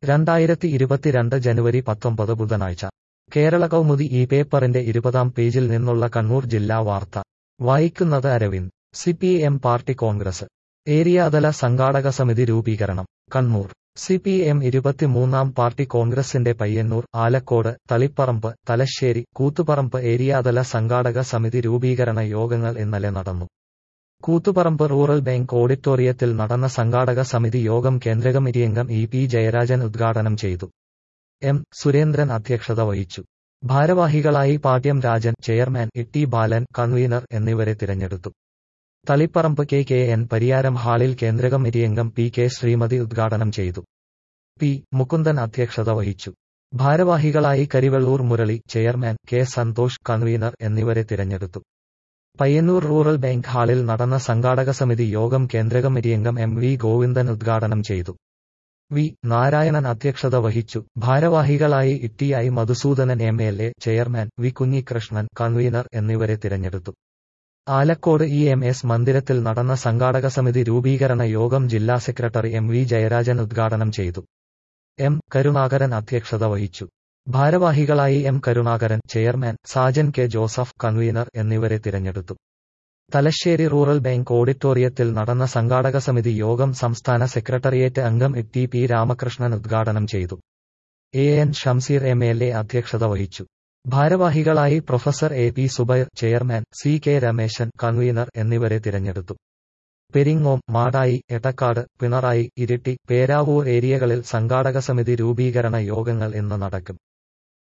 രണ്ടായിരത്തി ഇരുപത്തിരണ്ട് ജനുവരി പത്തൊമ്പത് ബുധനാഴ്ച കേരള കൗമുദി ഈ പേപ്പറിന്റെ ഇരുപതാം പേജിൽ നിന്നുള്ള കണ്ണൂർ ജില്ലാ വാർത്ത വായിക്കുന്നത് Aravind C P M party congress ഏരിയാതല സംഘാടക സമിതി രൂപീകരണം കണ്ണൂർ സി പി എം ഇരുപത്തിമൂന്നാം പാർട്ടി കോൺഗ്രസിന്റെ പയ്യന്നൂർ ആലക്കോട് തളിപ്പറമ്പ് തലശ്ശേരി കൂത്തുപറമ്പ് ഏരിയാതല സംഘാടക സമിതി രൂപീകരണ യോഗങ്ങൾ ഇന്നലെ നടന്നു കൂത്തുപറമ്പ് റൂറൽ ബാങ്ക് ഓഡിറ്റോറിയത്തിൽ നടന്ന സംഘാടക സമിതി യോഗം കേന്ദ്രകമ്മിറ്റിയംഗം ഇ പി ജയരാജൻ ഉദ്ഘാടനം ചെയ്തു എം സുരേന്ദ്രൻ അധ്യക്ഷത വഹിച്ചു ഭാരവാഹികളായി Pattiam Rajan chairman E T Balan convener എന്നിവരെ തിരഞ്ഞെടുത്തു Taliparamba K K N Pariyaram ഹാളിൽ കേന്ദ്രകമ്മിറ്റിയംഗം പി കെ ശ്രീമതി ഉദ്ഘാടനം ചെയ്തു പി മുകുന്ദൻ അധ്യക്ഷത വഹിച്ചു ഭാരവാഹികളായി Karivellur Murali chairman K Santhosh convener എന്നിവരെ തിരഞ്ഞെടുത്തു പയ്യന്നൂർ റൂറൽ ബാങ്ക് ഹാളിൽ നടന്ന സംഘാടക സമിതി യോഗം കേന്ദ്രകമ്മിറ്റിയംഗം എം വി ഗോവിന്ദൻ ഉദ്ഘാടനം ചെയ്തു വി നാരായണൻ അധ്യക്ഷത വഹിച്ചു ഭാരവാഹികളായി ഇട്ടിയായി Madhusoodanan M L A chairman V Kunhikrishnan convener എന്നിവരെ തിരഞ്ഞെടുത്തു ആലക്കോട് ഇ എം എസ് മന്ദിരത്തിൽ നടന്ന സംഘാടക സമിതി രൂപീകരണ യോഗം ജില്ലാ സെക്രട്ടറി എം വി ജയരാജൻ ഉദ്ഘാടനം ചെയ്തു എം കരുണാകരൻ അധ്യക്ഷത വഹിച്ചു ഭാരവാഹികളായി M Karunakaran chairman Sajan K Joseph convener എന്നിവരെ തിരഞ്ഞെടുത്തു തലശ്ശേരി റൂറൽ ബാങ്ക് ഓഡിറ്റോറിയത്തിൽ നടന്ന സംഘാടക സമിതി യോഗം സംസ്ഥാന സെക്രട്ടേറിയറ്റ് അംഗം ടി പി രാമകൃഷ്ണൻ ഉദ്ഘാടനം ചെയ്തു A N Shamseer M L A അധ്യക്ഷത വഹിച്ചു ഭാരവാഹികളായി professor A P Zubair chairman C K Rameshan convener എന്നിവരെ തിരഞ്ഞെടുത്തു പെരിങ്ങോം മാടായി എടക്കാട് പിണറായി ഇരിട്ടി പേരാവൂർ ഏരിയകളിൽ സംഘാടക സമിതി രൂപീകരണ യോഗങ്ങൾ ഇന്ന് നടക്കും